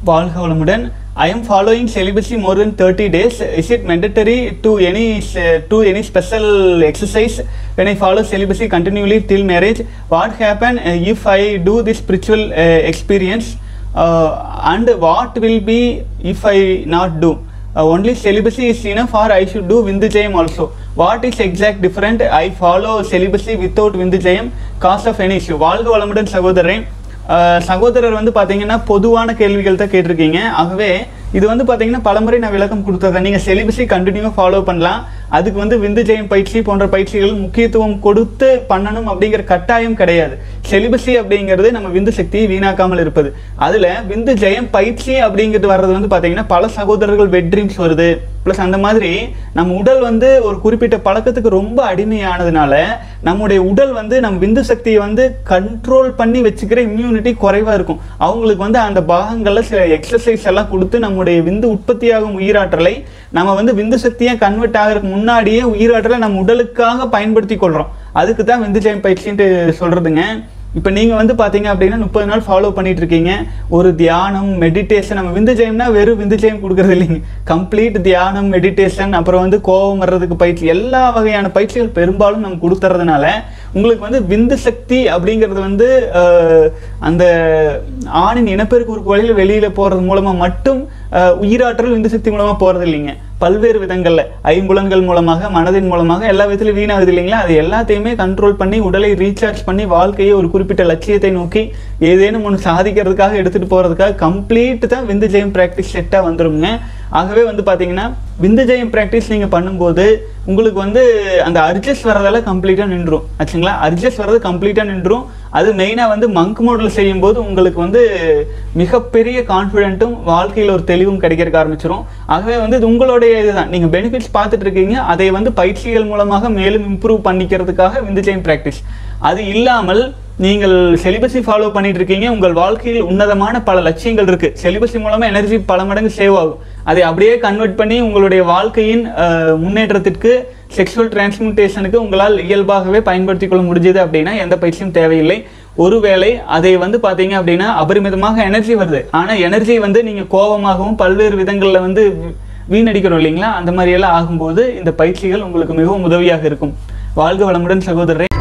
வாழ்க வளமுடன் I am following celibacy more than thirty days is it mandatory to any to any special exercise when I follow celibacy continually till marriage what happen uh, if I do this spiritual uh, experience uh, and what will be if I not do uh, only celibacy is enough or I should do vindhyajayam also what is exact different I follow celibacy without vindhyajayam cause of any issue வாழ்க வளமுடன் சகோதரன் அஹ் சகோதரர் வந்து பார்த்தீங்கன்னா பொதுவான கேள்விகள் தான் கேட்டிருக்கீங்க ஆகவே இது வந்து பார்த்தீங்கன்னா பலமுறை நான் விளக்கம் கொடுத்துருக்கேன் நீங்கள் செலிபஸை கண்டினியூவாக ஃபாலோ பண்ணலாம் அதுக்கு வந்து விந்து ஜெயம் பயிற்சி போன்ற பயிற்சிகள் முக்கியத்துவம் கொடுத்து பண்ணணும் அப்படிங்கிற கட்டாயம் கிடையாது செலிபஸி அப்படிங்கிறது நம்ம விந்து சக்தியை வீணாக்காமல் இருப்பது அதில் விந்து ஜெயம் பயிற்சி அப்படிங்கிறது வர்றது வந்து பார்த்தீங்கன்னா பல சகோதரர்கள் வெட் ட்ரீம்ஸ் வருது ப்ளஸ் அந்த மாதிரி நம்ம உடல் வந்து ஒரு குறிப்பிட்ட பழக்கத்துக்கு ரொம்ப அடிமையானதுனால நம்முடைய உடல் வந்து நம்ம விந்து சக்தியை வந்து கண்ட்ரோல் பண்ணி வச்சுக்கிற இம்யூனிட்டி குறைவாக இருக்கும் அவங்களுக்கு வந்து அந்த பாகங்கள்ல சில எக்ஸசைஸ் எல்லாம் கொடுத்து நம்முடைய விந்து உற்பத்தியாகும் உயிராற்றலை நம்ம வந்து விந்து சக்தியாக கன்வெர்ட் ஆகிறதுக்கு முன்னாடியே உயிராற்றலை நம்ம உடலுக்காக பயன்படுத்தி கொள்கிறோம் அதுக்கு தான் விந்து ஜெயம் பயிற்சின்ட்டு சொல்கிறதுங்க இப்போ நீங்கள் வந்து பார்த்தீங்க அப்படின்னா முப்பது நாள் ஃபாலோ பண்ணிட்டு இருக்கீங்க ஒரு தியானம் மெடிடேஷன் நம்ம விந்து ஜெயம்னா வெறும் விந்து ஜெயம் கொடுக்கறது இல்லைங்க கம்ப்ளீட் தியானம் மெடிடேஷன் அப்புறம் வந்து கோபம் வர்றதுக்கு பயிற்சி எல்லா வகையான பயிற்சிகள் பெரும்பாலும் நம்ம கொடுத்துறதுனால உங்களுக்கு வந்து விந்து சக்தி அப்படிங்கிறது வந்து அஹ், அந்த ஆணின் இனப்பெருக்கு ஒரு வழியில் வெளியில் போகிறது மூலமாக மட்டும் அஹ், உயிராற்றல் விந்து சக்தி மூலமாக போகிறது இல்லைங்க பல்வேறு விதங்கள்ல ஐம்புலன்கள் மூலமாக மனதின் மூலமாக எல்லா விதத்திலும் வீணாகுது இல்லைங்களா அது எல்லாத்தையுமே கண்ட்ரோல் பண்ணி உடலை ரீசார்ஜ் பண்ணி வாழ்க்கையை ஒரு குறிப்பிட்ட லட்சியத்தை நோக்கி ஏதேனும் ஒன்று சாதிக்கிறதுக்காக எடுத்துட்டு போறதுக்காக கம்ப்ளீட் தான் விந்து ஜெயம் ப்ராக்டிஸ் செட்டாக வந்துருங்க ஆகவே வந்து பார்த்தீங்கன்னா விந்து ஜெயம் ப்ராக்டிஸ் நீங்கள் பண்ணும்போது உங்களுக்கு வந்து அந்த அர்ஜஸ் வரதெல்லாம் கம்ப்ளீட்டாக நின்றும் ஆச்சுங்களா அர்ஜஸ் வர்றது கம்ப்ளீட்டாக நின்றும் அது மெயினாக வந்து மங்க் மோடில் செய்யும்போது உங்களுக்கு வந்து மிகப்பெரிய கான்ஃபிடென்ட்டும் வாழ்க்கையில் ஒரு தெளிவும் கிடைக்கிறதுக்கு ஆரம்பிச்சிரும் ஆகவே வந்து இது உங்களுடைய இதுதான் நீங்கள் பெனிஃபிட்ஸ் பார்த்துட்டு இருக்கீங்க அதை வந்து பயிற்சிகள் மூலமாக மேலும் இம்ப்ரூவ் பண்ணிக்கிறதுக்காக விந்து ஜெயம் ப்ராக்டிஸ் அது இல்லாமல் நீங்கள் செலிபஸை ஃபாலோ பண்ணிட்டு இருக்கீங்க உங்கள் வாழ்க்கையில் உன்னதமான பல லட்சியங்கள் இருக்கு செலிபஸி மூலமா எனர்ஜி பல மடங்கு சேவ் ஆகும் அதை அப்படியே கன்வெர்ட் பண்ணி உங்களுடைய வாழ்க்கையின் அஹ், முன்னேற்றத்திற்கு செக்ஷுவல் டிரான்ஸ்மிட்டேஷனுக்கு உங்களால் இயல்பாகவே பயன்படுத்திக் கொள்ள முடிஞ்சது அப்படின்னா எந்த பயிற்சியும் தேவையில்லை ஒருவேளை அதை வந்து பார்த்தீங்க அப்படின்னா அபரிமிதமாக எனர்ஜி வருது ஆனால் எனர்ஜி வந்து நீங்கள் கோபமாகவும் பல்வேறு விதங்களில் வந்து வீணடிக்கிறோம் இல்லைங்களா அந்த மாதிரி எல்லாம் ஆகும்போது இந்த பயிற்சிகள் உங்களுக்கு மிகவும் உதவியாக இருக்கும் வாழ்க வளமுடன் சகோதரரை